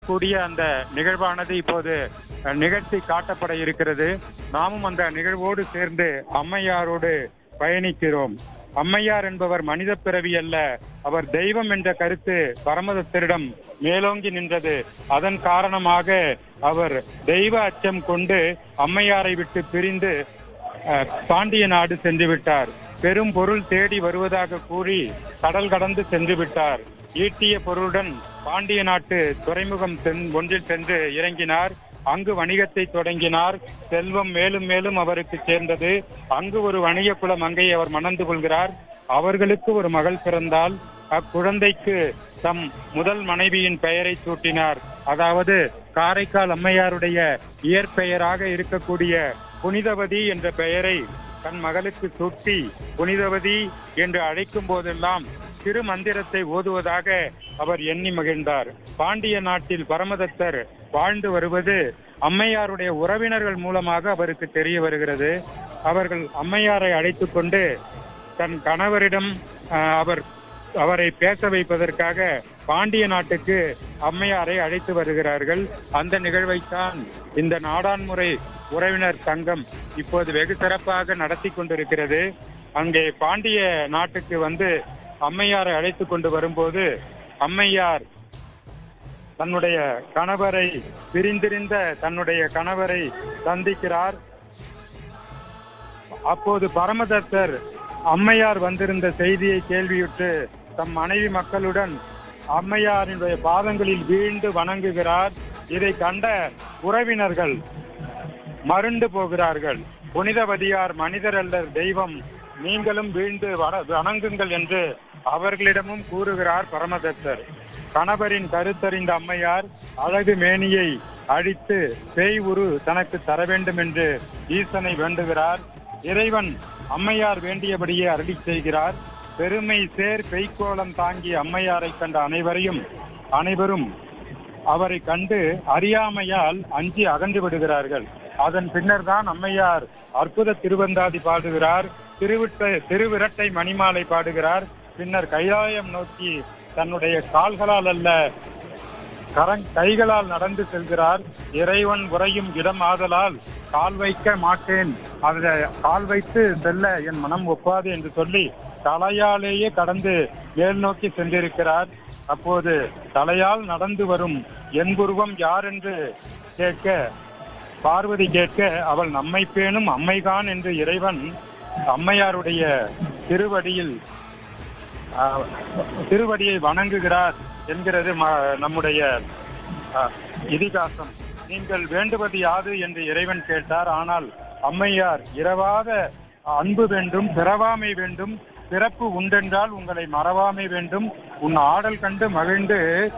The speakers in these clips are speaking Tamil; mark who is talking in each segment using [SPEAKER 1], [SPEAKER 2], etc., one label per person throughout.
[SPEAKER 1] கூடிய அந்த நிகழ்வானது இப்போது அஹ், நிகழ்த்தி காட்டப்பட இருக்கிறது நாமும் அந்த நிகழ்வோடு சேர்ந்து அம்மையாரோடு பயணிக்கிறோம் அம்மையார் என்பவர் மனித பிறவி அல்ல அவர் தெய்வம் என்ற கருத்து பரமதத்தரிடம் மேலோங்கி நின்றது அதன் காரணமாக அவர் தெய்வ அச்சம் கொண்டு அம்மையாரை விட்டு பிரிந்து அஹ், பாண்டிய நாடு சென்று விட்டார் பெரும் பொருள் தேடி வருவதாக கூறி கடல் கடந்து சென்று விட்டார் ஈட்டிய பொருளுடன் பாண்டிய நாட்டு துறைமுகம் சென்- ஒன்றில் சென்று இறங்கினார் அங்கு வணிகத்தை தொடங்கினார் செல்வம் மேலும் மேலும் அவருக்கு சேர்ந்தது அங்கு ஒரு வணிக குல மங்கையை அவர் மணந்து கொள்கிறார் அவர்களுக்கு ஒரு மகள் பிறந்தால் அக்குழந்தைக்கு தம் முதல் மனைவியின் பெயரை சூட்டினார் அதாவது காரைக்கால் அம்மையாருடைய இயற்பெயராக இருக்கக்கூடிய புனிதவதி என்ற பெயரை தன் மகளுக்கு சூட்டி புனிதவதி என்று அழைக்கும் போதெல்லாம் திரு மந்திரத்தை ஓதுவதாக அவர் எண்ணி மகிழ்ந்தார் பாண்டிய நாட்டில் பரமதத்தர் வாழ்ந்து வருவது அம்மையாருடைய உறவினர்கள் மூலமாக அவருக்கு தெரிய வருகிறது அவர்கள் அம்மையாரை அழைத்துக் கொண்டு தன் கணவரிடம் ஆஹ், அவர் அவரை பேச வைப்பதற்காக பாண்டிய நாட்டுக்கு அம்மையாரை அழைத்து வருகிறார்கள் அந்த நிகழ்வைத்தான் இந்த நாடான்முறை உறவினர் சங்கம் இப்போது வெகு சிறப்பாக நடத்தி கொண்டிருக்கிறது அங்கே பாண்டிய நாட்டுக்கு வந்து அம்மையாரை அழைத்து கொண்டு வரும்போது அம்மையார் தன்னுடைய கணவரை பிரிந்திருந்த தன்னுடைய கணவரை சந்திக்கிறார் அப்போது பரமதத்தர் அம்மையார் வந்திருந்த செய்தியை கேள்வியுற்று தம் மனைவி மக்களுடன் அம்மையாரினுடைய பாதங்களில் வீழ்ந்து வணங்குகிறார் இதை கண்ட உறவினர்கள் மருண்டு போகிறார்கள் புனிதவதியார் மனிதர் அல்லர் தெய்வம் நீங்களும் வீழ்ந்து வண- வணங்குங்கள் என்று அவர்களிடமும் கூறுகிறார் பரமதத்தர் கணவரின் கருத்தறிந்த அம்மையார் அழகு மேனியை அழித்து பேய் உரு தனக்கு தர வேண்டும் என்று ஈசனை வேண்டுகிறார் இறைவன் அம்மையார் வேண்டியபடியே அருளி செய்கிறார் பெருமை சேர் பெய்கோலம் தாங்கிய அம்மையாரை கண்ட அனைவரையும் அனைவரும் அவரை கண்டு அறியாமையால் அஞ்சி அகன்று விடுகிறார்கள் அதன் பின்னர் தான் அம்மையார் அற்புத திருவந்தாதி பாடுகிறார் திருவிட்ட திருவிரட்டை மணிமாலை பாடுகிறார் பின்னர் கைலாயம் நோக்கி தன்னுடைய கால்களால் அல்ல கரங் கைகளால் நடந்து செல்கிறார் இறைவன் உறையும் இடம் ஆதலால் கால் வைக்க மாட்டேன் அதை கால் வைத்து செல்ல என் மனம் ஒப்பாது என்று சொல்லி தலையாலேயே கடந்து மேல் நோக்கி சென்றிருக்கிறார் அப்போது தலையால் நடந்து வரும் என் குருவம் யார் என்று கேட்க பார்வதி கேட்க அவள் நம்மை பேணும் அம்மைதான் என்று இறைவன் அம்மையாருடைய திருவடியில் ஆஹ், திருவடியை வணங்குகிறார் என்கிறது ம- நம்முடைய ஆஹ், இதிகாசம் நீங்கள் வேண்டுவது யாது என்று இறைவன் கேட்டார் ஆனால் அம்மையார் இரவாத அன்பு வேண்டும் பிறவாமை வேண்டும் பிறப்பு உண்டென்றால் உங்களை மறவாமை வேண்டும் உன் ஆடல் கண்டு மகிழ்ந்து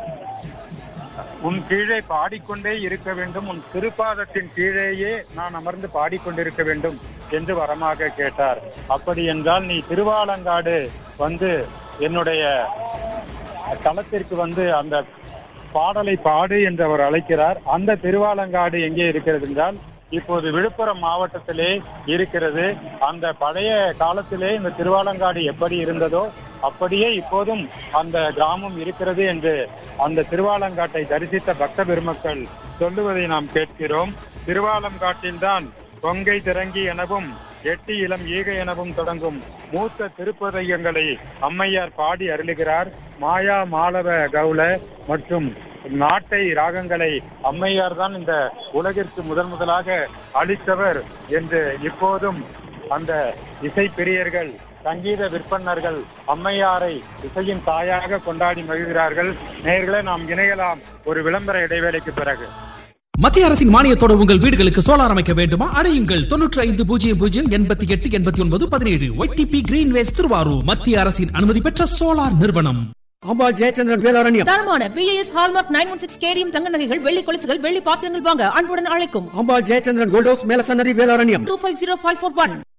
[SPEAKER 1] உன் கீழே பாடிக்கொண்டே இருக்க வேண்டும் உன் திருப்பாதத்தின் கீழேயே நான் அமர்ந்து பாடிக்கொண்டிருக்க வேண்டும் என்று வரமாக கேட்டார் அப்படி என்றால் நீ திருவாலங்காடு வந்து என்னுடைய தளத்திற்கு வந்து அந்த பாடலை பாடு என்று அவர் அழைக்கிறார் அந்த திருவாலங்காடு எங்கே இருக்கிறது என்றால் இப்போது விழுப்புரம் மாவட்டத்திலே இருக்கிறது அந்த பழைய காலத்திலே இந்த திருவாலங்காடு எப்படி இருந்ததோ அப்படியே இப்போதும் அந்த கிராமம் இருக்கிறது என்று அந்த திருவாலங்காட்டை தரிசித்த பக்த பெருமக்கள் சொல்லுவதை நாம் கேட்கிறோம் திருவாலங்காட்டில்தான் கொங்கை திரங்கி எனவும் எட்டி இளம் ஈகை எனவும் தொடங்கும் மூத்த திருப்பதையங்களை அம்மையார் பாடி அருளுகிறார் மாயா மாலவ கவுள மற்றும் நாட்டை ராகங்களை அம்மையார் தான் இந்த உலகிற்கு முதன் முதலாக அளித்தவர் என்று இப்போதும் அந்த இசை பிரியர்கள் சங்கீத விற்பனர்கள் அம்மையாரை இசையின் தாயாக கொண்டாடி மகிழ்கிறார்கள் நேயர்களே நாம் இணையலாம் ஒரு விளம்பர இடைவேளைக்கு பிறகு
[SPEAKER 2] மத்திய அரசின் மானியத்தோடு உங்கள் வீடுகளுக்கு சோலார் அமைக்க வேண்டுமா அடையுங்கள் தொன்னூற்றி ஐந்து பூஜ்ஜியம் பூஜ்ஜியம் எண்பத்தி எட்டு எண்பத்தி ஒன்பது பதினேழு ஒய்டிபி கிரீன்வேஸ் திருவாரூர் மத்திய அரசின் அனுமதி பெற்ற சோலார் நிறுவனம்
[SPEAKER 3] அம்பாள் ஜெயச்சந்திரன் வேலாரண்யம்
[SPEAKER 4] தரமான BIS hallmark nine one six KDM தங்க நகைகள் வெள்ளி கொலுசுகள் வெள்ளி பாத்திரங்கள் வாங்க அன்புடன் அழைக்கும்
[SPEAKER 3] Ambal Jayachandran gold house Melasannadhi Velaranyam
[SPEAKER 4] two five zero five four one